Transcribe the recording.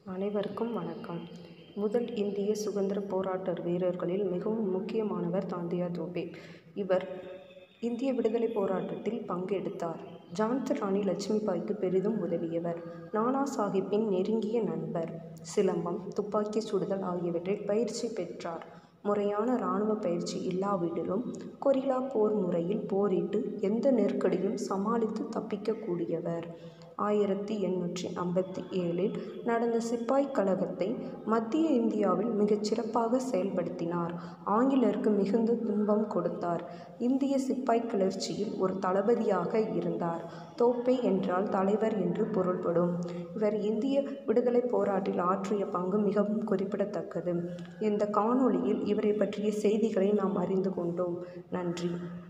அனைவருக்கும் வணக்கம் முதல் இந்திய சுதந்திர போராட்ட வீரர்களில் மிகவும் முக்கியமானவர் தாந்தியா தோபே இவர் இந்திய விடுதலைப் போராட்டத்தில் பங்கெடுத்தார் ஜான்சி ராணி லட்சுமிபாய்க்கு பெரிதும் உதவியவர் நானா சாஹிப்பின் நெருங்கிய நண்பர் சிலம்பம் துப்பாக்கி சுடுதல் ஆகியவற்றில் பயிற்சி பெற்றார் முறையான இராணுவ பயிற்சி இல்லாவிடிலும் கொரில்லா போர் முறையில் போரிட்டு எந்த நெருக்கடியும் சமாளித்து தப்பிக்கக்கூடியவர் ஆயிரத்தி எண்ணூற்றி ஐம்பத்தி ஏழில் நடந்த சிப்பாய் கலகத்தை மத்திய இந்தியாவில் மிகச் சிறப்பாக செயல்படுத்தினார் ஆங்கிலேயருக்கு மிகுந்த துன்பம் கொடுத்தார் இந்திய சிப்பாய் கிளர்ச்சியில் ஒரு தளபதியாக இருந்தார் தோப்பே என்றால் தலைவர் என்று பொருள்படும் இவர் இந்திய விடுதலைப் போராட்டில் ஆற்றிய பங்கு மிகவும் குறிப்பிடத்தக்கது இந்த காணொளியில் இவரை பற்றிய செய்திகளை நாம் அறிந்து கொண்டோம் நன்றி